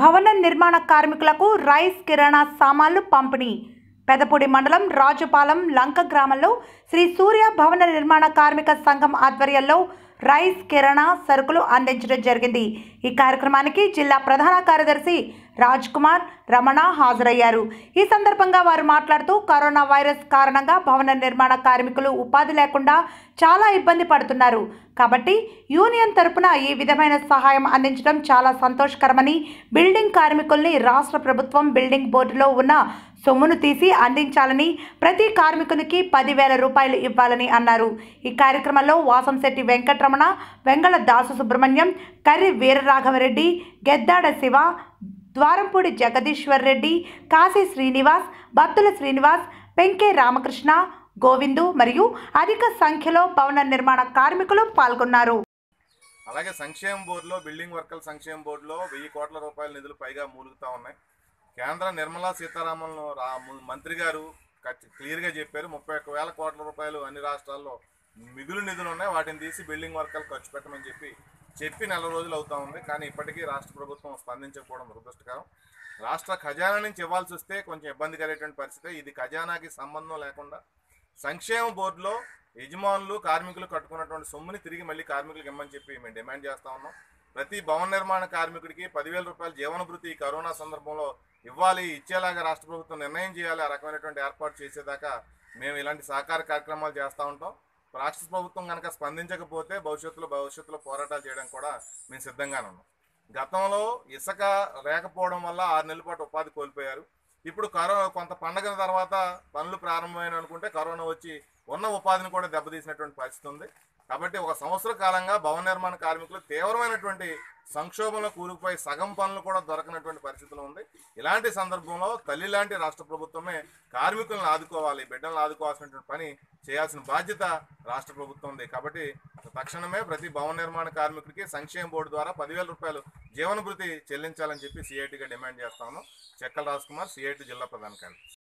భవన నిర్మాణ కార్మికులకు రైస్ కిరాణా సామాన్లు పంపిణీ పెదపూడి మండలం రాజుపాలెం లంక గ్రామంలో శ్రీ సూర్య భవన నిర్మాణ కార్మిక సంఘం ఆధ్వర్యంలో రైస్ కిరాణా సరుకులు అందించడం జరిగింది ఈ కార్యక్రమానికి జిల్లా ప్రధాన కార్యదర్శి రాజ్ కుమార్ రమణ హాజరయ్యారు ఈ సందర్భంగా వారు మాట్లాడుతూ కరోనా వైరస్ కారణంగా భవన నిర్మాణ కార్మికులు ఉపాధి లేకుండా చాలా ఇబ్బంది పడుతున్నారు కాబట్టి యూనియన్ తరపున ఈ విధమైన సహాయం అందించడం చాలా సంతోషకరమని బిల్డింగ్ కార్మికుల్ని రాష్ట్ర ప్రభుత్వం బిల్డింగ్ బోర్డులో ఉన్న సొమ్మును తీసి అందించాలని ప్రతి కార్మికునికి పదివేల రూపాయలు ఇవ్వాలని అన్నారు ఈ కార్యక్రమంలో వాసంశెట్టి వెంకటరమణ వెంగళ దాసు సుబ్రహ్మణ్యం కర్రి వీరరాఘవరెడ్డి గెద్దాడ శివ ద్వారంపూడి జగదీశ్వర్ రెడ్డి కాశీ శ్రీనివాస్ బత్తుల శ్రీనివాస్ పెంకే రామకృష్ణ గోవిందు మరియు అధిక సంఖ్యలో భవన నిర్మాణ కార్మికులు పాల్గొన్నారు అలాగే సంక్షేమ బోర్డులో బిల్డింగ్ వర్కర్ల సంక్షేమ బోర్డులో వెయ్యి కోట్ల రూపాయల నిధులు పైగా మూలుగుతా ఉన్నాయి కేంద్ర నిర్మలా సీతారామన్ రా- ము- మంత్రి గారు ఖచ్చి- క్లియర్గా చెప్పారు ముప్పై ఒక్క వేల కోట్ల రూపాయలు అన్ని రాష్ట్రాల్లో మిగులు నిధులు ఉన్నాయి వాటిని తీసి బిల్డింగ్ వర్కర్లు ఖర్చు పెట్టమని చెప్పి చెప్పి నెల రోజులు అవుతా ఉంది కానీ ఇప్పటికీ రాష్ట్ర ప్రభుత్వం స్పందించకపోవడం దురదృష్టకరం రాష్ట్ర ఖజానా నుంచి ఇవ్వాల్సి వస్తే కొంచెం ఇబ్బంది కలిగేటువంటి పరిస్థితి ఇది ఖజానాకి సంబంధం లేకుండా సంక్షేమ బోర్డులో యజమానులు కార్మికులు కట్టుకున్నటువంటి సొమ్ముని తిరిగి మళ్ళీ కార్మికులకు ఇమ్మని చెప్పి మేము డిమాండ్ చేస్తా ఉన్నాం ప్రతి భవన నిర్మాణ కార్మికుడికి పదివేల రూపాయల జీవన భృతి ఈ కరోనా సందర్భంలో ఇవ్వాలి ఇచ్చేలాగా రాష్ట్ర ప్రభుత్వం నిర్ణయం చేయాలి ఆ రకమైనటువంటి ఏర్పాటు చేసేదాకా మేము ఇలాంటి సహకార కార్యక్రమాలు చేస్తూ ఉంటాం రాష్ట్ర ప్రభుత్వం కనుక స్పందించకపోతే భవిష్యత్తులో భవిష్యత్తులో పోరాటాలు చేయడం కూడా మేము సిద్ధంగానే ఉన్నాం గతంలో ఇసుక లేకపోవడం వల్ల ఆరు నెలల పాటు ఉపాధి కోల్పోయారు ఇప్పుడు కరోనా కొంత పండగల తర్వాత పనులు ప్రారంభమైన అనుకుంటే కరోనా వచ్చి ఉన్న ఉపాధిని కూడా దెబ్బతీసినటువంటి పరిస్థితి ఉంది కాబట్టి ఒక సంవత్సర కాలంగా భవన నిర్మాణ కార్మికులు తీవ్రమైనటువంటి సంక్షోభంలో కూరుకుపోయి సగం పనులు కూడా దొరకనటువంటి పరిస్థితులు ఉంది ఇలాంటి సందర్భంలో తల్లి లాంటి రాష్ట్ర ప్రభుత్వమే కార్మికులను ఆదుకోవాలి బిడ్డలను ఆదుకోవాల్సినటువంటి పని చేయాల్సిన బాధ్యత రాష్ట్ర ప్రభుత్వం ఉంది కాబట్టి తక్షణమే ప్రతి భవన నిర్మాణ కార్మికుడికి సంక్షేమ బోర్డు ద్వారా పదివేల రూపాయలు జీవన భృతి చెల్లించాలని చెప్పి సిఐటిగా డిమాండ్ చేస్తా ఉన్నాం చెక్కల రాజ్ కుమార్ సిఐటి జిల్లా ప్రధాన కార్యదర్శి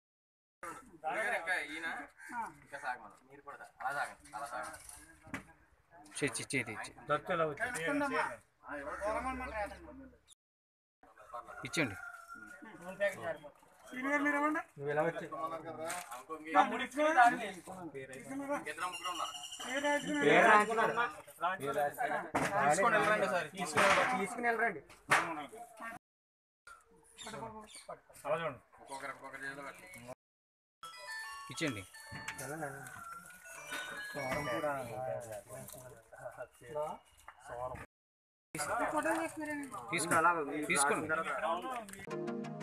ఇంకా ఈయన ఇంకా సాగమను మీరు కూడా తా- అలా సాగండి అలా సాగండి చేతి చేతి ఇచ్చేయండి ఇద్దరు ముగ్గురు ఉన్నారు ఒక్కొక్కరు ఒక్కొక్కరు చేతిలో పెట్టండి. ఇచ్చేయండి తీసుకోండి తీసుకోండి